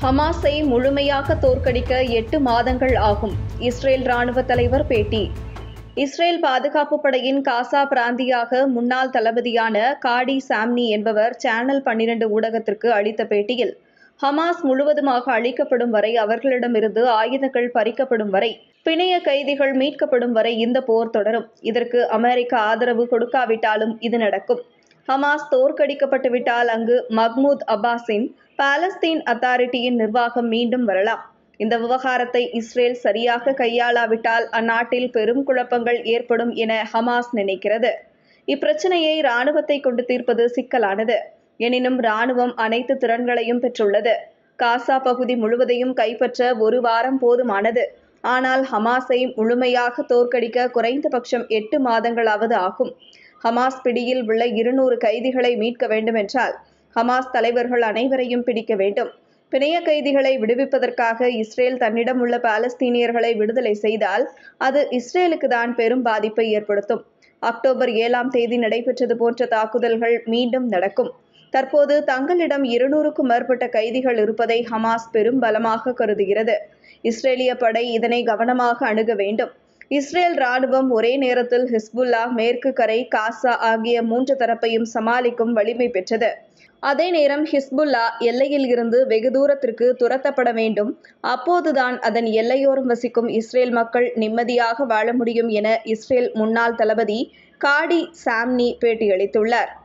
ஹமாஸை முழுமையாக தோற்கடிக்க எட்டு மாதங்கள் ஆகும் இஸ்ரேல் ராணுவ தலைவர் பேட்டி இஸ்ரேல் பாதுகாப்பு படையின் காசா பிராந்தியாக முன்னாள் தளபதியான காடி சாம்னி என்பவர் சேனல் பன்னிரண்டு ஊடகத்திற்கு அளித்த பேட்டியில் ஹமாஸ் முழுவதுமாக அழிக்கப்படும் வரை அவர்களிடமிருந்து ஆயுதங்கள் பறிக்கப்படும் வரை பிணைய கைதிகள் மீட்கப்படும் வரை இந்த போர் தொடரும் இதற்கு அமெரிக்கா ஆதரவு கொடுக்காவிட்டாலும் இது நடக்கும் ஹமாஸ் தோற்கடிக்கப்பட்டு விட்டால் அங்கு மஹ்மூத் அப்பாஸின் பாலஸ்தீன் அத்தாரிட்டியின் நிர்வாகம் மீண்டும் வரலாம் இந்த விவகாரத்தை இஸ்ரேல் சரியாக கையாளாவிட்டால் அந்நாட்டில் பெரும் குழப்பங்கள் ஏற்படும் என ஹமாஸ் நினைக்கிறது இப்பிரச்சனையை இராணுவத்தை கொண்டு தீர்ப்பது சிக்கலானது எனினும் இராணுவம் அனைத்து திறன்களையும் பெற்றுள்ளது காசா பகுதி முழுவதையும் கைப்பற்ற ஒரு வாரம் போதுமானது ஆனால் ஹமாஸை முழுமையாக தோற்கடிக்க குறைந்தபட்சம் எட்டு மாதங்களாவது ஆகும் ஹமாஸ் பிடியில் உள்ள இருநூறு கைதிகளை மீட்க வேண்டுமென்றால் ஹமாஸ் தலைவர்கள் அனைவரையும் பிடிக்க வேண்டும் பிணைய கைதிகளை விடுவிப்பதற்காக இஸ்ரேல் தன்னிடம் உள்ள பாலஸ்தீனியர்களை விடுதலை செய்தால் அது இஸ்ரேலுக்கு தான் பெரும் பாதிப்பை ஏற்படுத்தும் அக்டோபர் ஏழாம் தேதி நடைபெற்றது போன்ற தாக்குதல்கள் மீண்டும் நடக்கும் தற்போது தங்களிடம் இருநூறுக்கும் மேற்பட்ட கைதிகள் இருப்பதை ஹமாஸ் பெரும் பலமாக கருதுகிறது இஸ்ரேலிய படை இதனை கவனமாக அணுக வேண்டும் இஸ்ரேல் ராணுவம் ஒரே நேரத்தில் ஹிஸ்புல்லா மேற்கு கரை காசா ஆகிய மூன்று தரப்பையும் சமாளிக்கும் வலிமை பெற்றது அதே நேரம் ஹிஸ்புல்லா எல்லையில் இருந்து வெகு தூரத்திற்கு துரத்தப்பட வேண்டும் அப்போதுதான் அதன் எல்லையோரம் வசிக்கும் இஸ்ரேல் மக்கள் நிம்மதியாக வாழ முடியும் என இஸ்ரேல் முன்னாள் தளபதி காடி சாம்னி பேட்டியளித்துள்ளார்